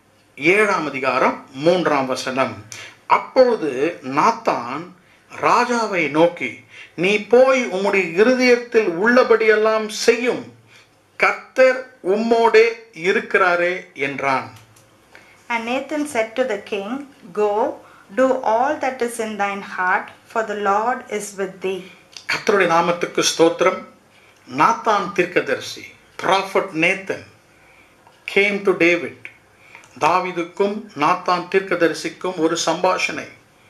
ஏழாம் அதிகாரம் மூன்றாம் வசனம் அப்பொழுது நாத்தான் ராஜாவை நோக்கி நீ போய் உம்முடைய இருதயத்தில் உள்ளபடியெல்லாம் செய்யும் கர்த்தர் உம்மோடே இருக்கிறாரே என்றான் And Nathan said to the king, Go, do all that is in thine heart, for the Lord is with thee. கர்த்தருடைய நாமத்துக்கு ஸ்தோத்திரம் நாத்தான் தீர்க்கதரிசி prophet Nathan came to David தாவீதுக்கும் நாத்தான் தீர்க்கதரிசிக்கும் ஒரு சம்பாஷணை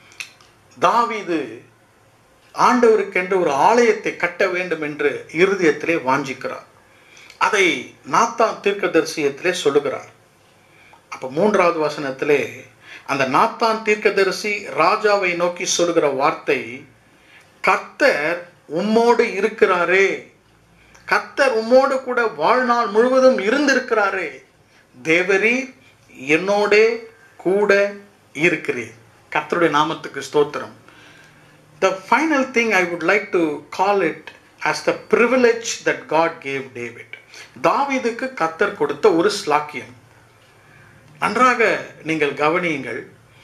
தாவீது ஆண்டவருக்கென்று ஒரு ஆலயத்தை கட்ட வேண்டும் என்று இருதயத்திலே வாஞ்சிக்கிறார் அதை நாத்தான் தீர்க்கதரிசியத்திலே சொல்லுகிறார் அப்ப மூன்றாவது வசனத்திலே அந்த நாத்தான் தீர்க்கதரிசி ராஜாவை நோக்கி சொல்லுகிற வார்த்தை கர்த்தர் உம்மோடு இருக்கிறாரே கர்த்தர் உம்மோடு கூட வாழ்நாள் முழுவதும் இருந்திருக்கிறாரே தேவரீர் என்னோடே கூட இருக்கிறீர் கர்த்தருடைய நாமத்துக்கு ஸ்தோத்திரம் the final thing I would like to call it as the privilege that God gave David. தாவீதுக்கு கத்தர் கொடுத்த ஒரு ஸ்லாக்கியம் நன்றாக நீங்கள் கவனியுங்கள்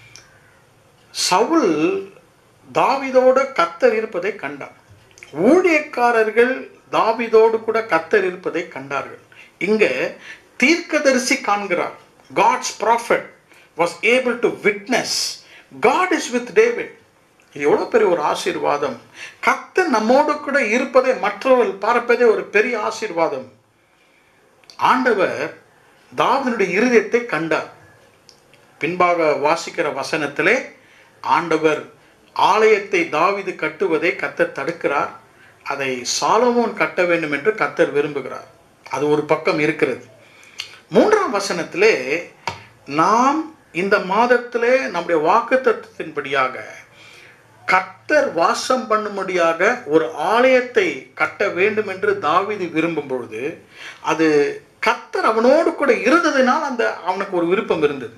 சவுல் தாவீதோடு கத்தர் இருப்பதை கண்டார் ஊழியக்காரர்கள் தாவீதோடு கூட கத்தர் இருப்பதை கண்டார்கள் இங்க தீர்க்கதரிசி காண்கிறார் God's prophet was able to witness God is with David இது எவ்வளோ பெரிய ஒரு ஆசீர்வாதம் கத்த நம்மோடு கூட இருப்பதை மற்றவர்கள் பார்ப்பதே ஒரு பெரிய ஆசீர்வாதம் ஆண்டவர் தாவனுடைய இருதயத்தை கண்டார் பின்பாக வாசிக்கிற வசனத்திலே ஆண்டவர் ஆலயத்தை தாவிது கட்டுவதை கத்தர் தடுக்கிறார் அதை சாலமோன் கட்ட வேண்டும் என்று கத்தர் விரும்புகிறார் அது ஒரு பக்கம் இருக்கிறது மூன்றாம் வசனத்திலே நாம் இந்த மாதத்திலே நம்முடைய வாக்கு தத்துவத்தின்படியாக கத்தர் வாசம் பண்ணும்படியாக ஒரு ஆலயத்தை கட்ட வேண்டும் என்று தாவிது விரும்பும் பொழுது அது கத்தர் அவனோடு கூட இருந்ததினால் அந்த அவனுக்கு ஒரு விருப்பம் இருந்தது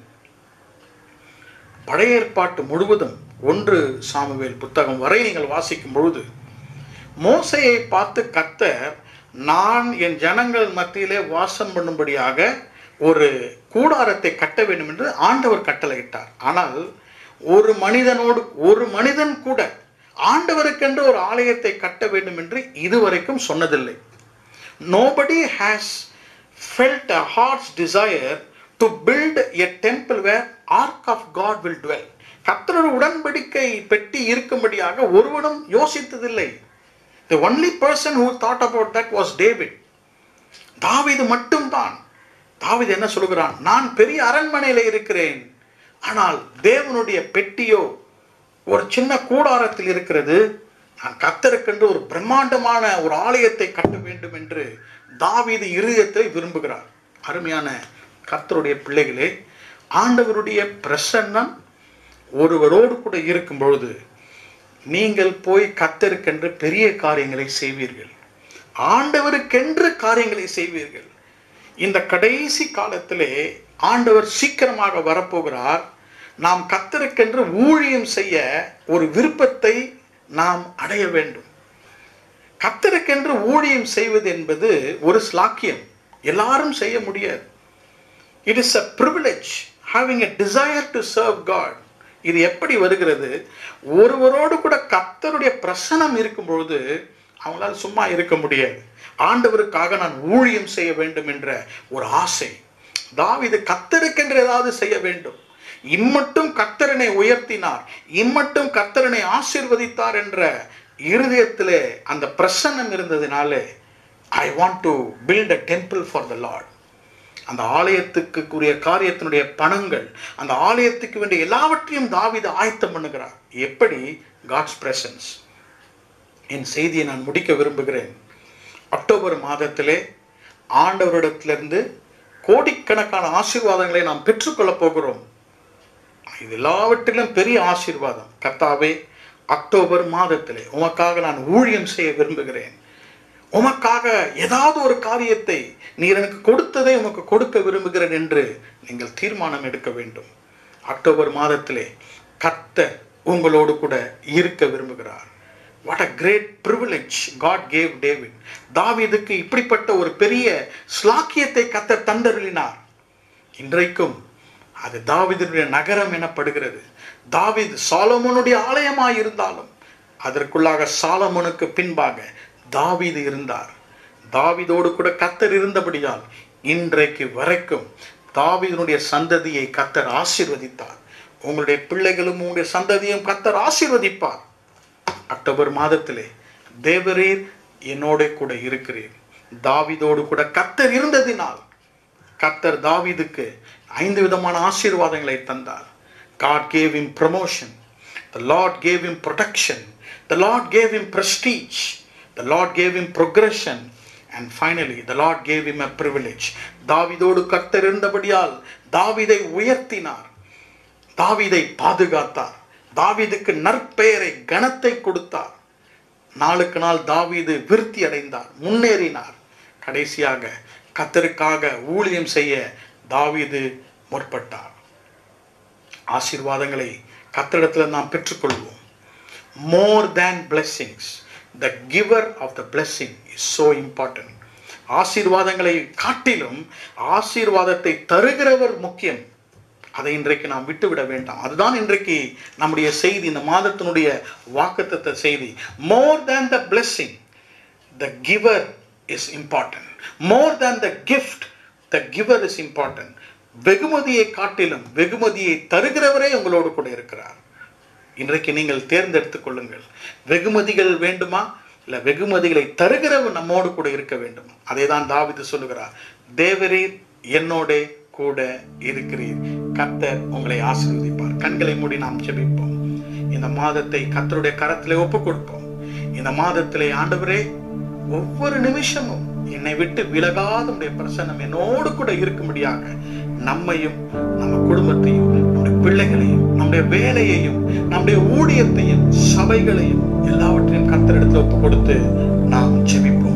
பழைய ஏற்பாட்டு முழுவதும் ஒன்று சாமுவேல் புத்தகம் வரை நீங்கள் வாசிக்கும் பொழுது மோசையை பார்த்து கத்தர் நான் என் ஜனங்கள் மத்தியிலே வாசம் பண்ணும்படியாக ஒரு கூடாரத்தை கட்ட வேண்டும் என்று ஆண்டவர் கட்டளையிட்டார் ஆனால் ஒரு மனிதனோடு ஒரு மனிதன் கூட ஆண்டவருக்கென்று ஒரு ஆலயத்தை கட்ட வேண்டும் என்று இதுவரைக்கும் சொன்னதில்லை nobody has felt a heart's desire to build a temple where ark of God will dwell. கர்த்தரோட உடன்படிக்கை பெட்டி இருக்கும்படியாக ஒருவனும் யோசித்ததில்லை the only person who thought about that was David தாவீது மட்டும்தான் தாவீது என்ன சொல்கிறான் நான் பெரிய அரண்மனையில இருக்கிறேன் ஆனால் தேவனுடைய பெட்டியோ ஒரு சின்ன கூடாரத்தில் இருக்கிறது நான் கத்தருக்கென்று ஒரு பிரம்மாண்டமான ஒரு ஆலயத்தை கட்ட வேண்டும் என்று தாவீது இருதயத்தை விரும்புகிறார் அருமையான கர்த்தருடைய பிள்ளைகளே ஆண்டவருடைய பிரசன்னம் ஒருவரோடு கூட இருக்கும் பொழுது நீங்கள் போய் கத்தருக்கென்று பெரிய காரியங்களை செய்வீர்கள் ஆண்டவருக்கென்று காரியங்களை செய்வீர்கள் இந்த கடைசி காலத்திலே ஆண்டவர் சீக்கிரமாக வரப்போகிறார் நாம் கத்தருக்கென்று ஊழியம் செய்ய ஒரு விருப்பத்தை நாம் அடைய வேண்டும் கத்தருக்கென்று ஊழியம் செய்வது என்பது ஒரு ஸ்லாக்கியம் எல்லாரும் செய்ய முடியாது it is a privilege having a desire to serve God இது எப்படி வருகிறது ஒருவரோடு கூட கத்தருடைய பிரசனம் இருக்கும் பொழுது அவங்களால சும்மா இருக்க முடியாது ஆண்டவருக்காக நான் ஊழியம் செய்ய வேண்டும் என்ற ஒரு ஆசை தாவிது கத்தருக்கென்று ஏதாவது செய்ய வேண்டும் இம்மட்டும் கத்தரனை உயர்த்தினார் இம்மட்டும் கத்தரனை ஆசீர்வதித்தார் என்ற இருதயத்திலே அந்த பிரசன்னம் இருந்ததினாலே I want to build a temple for the Lord அந்த ஆலயத்துக்குரிய காரியத்தினுடைய பணங்கள் அந்த ஆலயத்துக்கு வேண்டிய எல்லாவற்றையும் தாவித ஆயத்தம் பண்ணுகிறார் எப்படி காட்ஸ் பிரசன்ஸ் என் செய்தியை நான் முடிக்க விரும்புகிறேன் அக்டோபர் மாதத்திலே ஆண்டவரிடத்திலிருந்து கோடிக்கணக்கான ஆசீர்வாதங்களை நாம் பெற்றுக்கொள்ளப் போகிறோம் இது எல்லாவற்றிலும் பெரிய ஆசீர்வாதம் கர்த்தாவே அக்டோபர் மாதத்திலே உமக்காக நான் ஊழியம் செய்ய விரும்புகிறேன் உமக்காக ஏதாவது ஒரு காரியத்தை நீர் எனக்கு கொடுத்ததை உமக்கு கொடுக்க விரும்புகிறேன் என்று நீங்கள் தீர்மானம் எடுக்க வேண்டும் அக்டோபர் மாதத்திலே கர்த்தர் உங்களோடு கூட இருக்க விரும்புகிறார் what a great privilege God gave David தாவீதுக்கு இப்படிப்பட்ட ஒரு பெரிய ஸ்லாக்கியத்தை கத்தர் தந்தருளினார் இன்றைக்கும் அது தாவீதுடைய நகரம் எனப்படுகிறது தாவீது சாலமோனுடைய ஆலயமாய் இருந்தாலும் அதற்குள்ளாக சாலமோனுக்கு பின்பாக தாவீது இருந்தார் தாவீதோடு கூட கத்தர் இருந்தபடியால் இன்றைக்கு வரைக்கும் தாவீதனுடைய சந்ததியை கத்தர் ஆசீர்வதித்தார் உங்களுடைய பிள்ளைகளும் உங்களுடைய சந்ததியும் கத்தர் ஆசீர்வதிப்பார் அக்டோபர் மாதத்திலே தேவரீர் என்னோட கூட இருக்கிறீர் தாவீதோடு கூட கத்தர் இருந்ததினால் கத்தர் தாவீதுக்கு ஐந்து விதமான ஆசீர்வாதங்களை தந்தார் God gave him promotion. The Lord gave him protection. The Lord gave him prestige. The Lord gave him progression. And finally, the Lord gave him a privilege. தாவீதோடு கர்த்தர் இருந்தபடியால் தாவீதை உயர்த்தினார் தாவீதை பாதுகாத்தார் தாவீதுக்கு நற்பெயரை கனத்தை கொடுத்தார் நாளுக்கு நாள் தாவீது விருத்தி அடைந்தார் முன்னேறினார் கடைசியாக கத்தருக்காக ஊழியம் செய்ய தாவீது முற்பட்டார் ஆசீர்வாதங்களை கத்தரிடத்துல நாம் பெற்றுக்கொள்வோம் more than blessings the giver of the blessing is so important ஆசீர்வாதங்களை காட்டிலும் ஆசீர்வாதத்தை தருகிறவர் முக்கியம் அதை இன்றைக்கு நாம் விட்டுவிட வேண்டாம் அதுதான் இன்றைக்கு நம்முடைய செய்தி இந்த மாதத்தினுடைய வாக்குத்தத்த செய்தி மோர் தேன் த blessing the giver is important more than the gift the giver is important வெகுமதியை காட்டிலும் வெகுமதியை தருகிறவரே உங்களோடு கூட இருக்கிறார் இன்றைக்கு நீங்கள் தேர்ந்தெடுத்துக் கொள்ளுங்கள் வெகுமதிகள் வேண்டுமா இல்ல வெகுமதிகளை தருகிறவர் நம்மோடு கூட இருக்க வேண்டும் அதை தான் தாவிது சொல்லுகிறார் தேவரீர் என்னோட கூட இருக்கிறீர் கர்த்தர் உங்களை ஆசீர்வதிப்பார் கண்களை மூடி நாம் ஜெபிப்போம் இந்த மாதத்தை கர்த்தருடைய கரத்திலே ஒப்பு கொடுப்போம் இந்த மாதத்திலே ஆண்டவரே ஒவ்வொரு நிமிஷமும் என்னை விட்டு விலகாத உடைய பிரசன்னம் என்னோடு கூட இருக்கும்படியாக நம்மையும் நம்ம குடும்பத்தையும் நம்முடைய பிள்ளைகளையும் நம்முடைய வேலையையும் நம்முடைய ஊழியத்தையும் சபைகளையும் எல்லாவற்றையும் கர்த்தரிடத்தில் ஒப்பு கொடுத்து நாம் ஜெபிப்போம்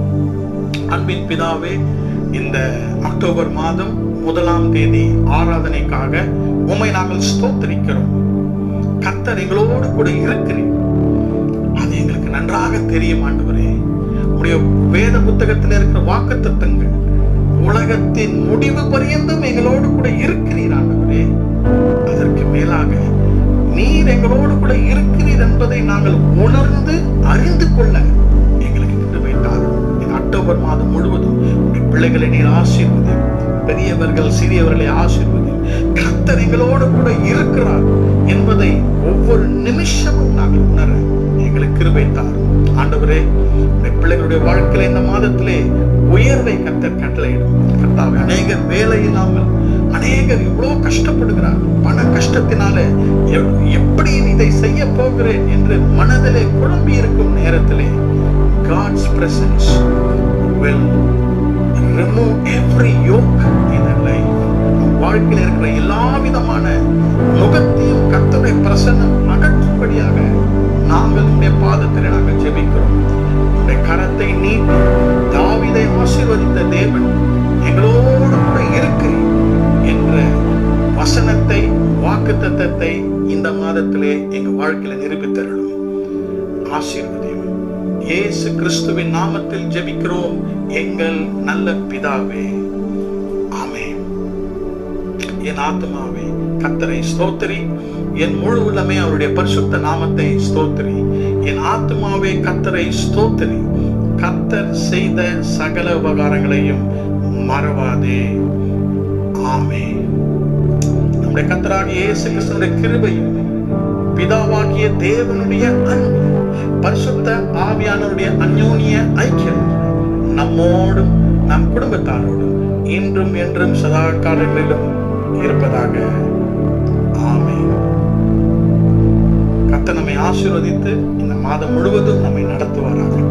அன்பின் பிதாவே இந்த அக்டோபர் மாதம் முதலாம் தேதி ஆராதனைக்காக உம்மை நாங்கள் ஸ்தோத்திரிக்கிறோம் கர்த்தர் எங்களோடு கூட இருக்கிறீர் அது எங்களுக்கு நன்றாக தெரியும் ஆண்டவரே உடைய வேத புத்தகத்தில் இருக்கிற வாக்குத்தத்தங்கள் உலகத்தின் முடிவு பரியந்தம் எங்களோடு கூட இருக்கிறீர் ஆண்டவரே அதற்கு மேலாக நீர் எங்களோடு கூட இருக்கிறீர் என்பதை நாங்கள் உணர்ந்து அறிந்து கொள்ள எங்களுக்கு கிருபை தாரும் இந்த அக்டோபர் மாதம் முழுவதும் உடைய பிள்ளைகளை நீர் ஆசீர்வதி பெரியவர்கள் சிறியவர்களை ஆசீர்வதி கர்த்தர் எங்களோடு கூட இருக்கிறார் என்பதை ஒவ்வொரு நிமிஷமும் நாங்கள் உணர எங்களுக்கு கிருபை தாரும் ஆண்டவரே உடைய பிள்ளைகளுடைய வாழ்க்கையில இந்த மாதத்திலே உயர்வை கத்தர் கட்டளையிடும் கர்த்தாவே அநேகர் வேலை இல்லாமல் அநேகர் இவ்வளவு கஷ்டப்படுகிறார் பண கஷ்டத்தினால எ- எப்படி இதை செய்ய போகிறேன் என்று மனதிலே குழம்பி இருக்கும் நேரத்திலே God's presence will remove every yoke in their life நம் வாழ்க்கையில் இருக்கிற எல்லா விதமான நுகத்தையும் கர்த்தருடைய பிரசன்னம் அகற்றும்படியாக நாங்கள் உடைய பாதத்தில் நாங்கள் ஜெபிக்கிறோம் உடைய கரத்தை நீட்டி தாவீதை ஆசீர்வதித்த தேவன் எங்களோடு கூட இருக்கிறேன் என்ற வசனத்தை வாக்குத்தத்தத்தை இந்த மாதத்திலே எங்க வாழ்க்கையில நிரூபித்தருளும் ஆசீர்வதியும் இயேசு கிறிஸ்துவின் நாமத்தில் ஜெபிக்கிறோம் எங்கள் நல்ல பிதாவே ஆமென் என் ஆத்மாவே கத்தரை ஸ்தோத்திரி என் முழு உள்ளமே அவருடைய பரிசுத்த நாமத்தை ஸ்தோத்திரி என் ஆத்மாவே கத்தரை ஸ்தோத்திரி கத்தர் செய்த சகல உபகாரங்களையும் மறவாதே ஆமே நம்முடைய கத்தராகிய இயேசு கிறிஸ்துவினுடைய கிருபையும் பிதாவாகிய தேவனுடைய அன்பு பரிசுத்த ஆவியானவருடைய அந்யோன்ய ஐக்கியம் நம்மோடும் நம் குடும்பத்தாரோடும் இன்றும் என்றும் சதா காலங்களிலும் இருப்பதாக ஆமென் கர்த்தர் நம்மை ஆசீர்வதித்து இந்த மாதம் முழுவதும் நம்மை நடத்துவாராக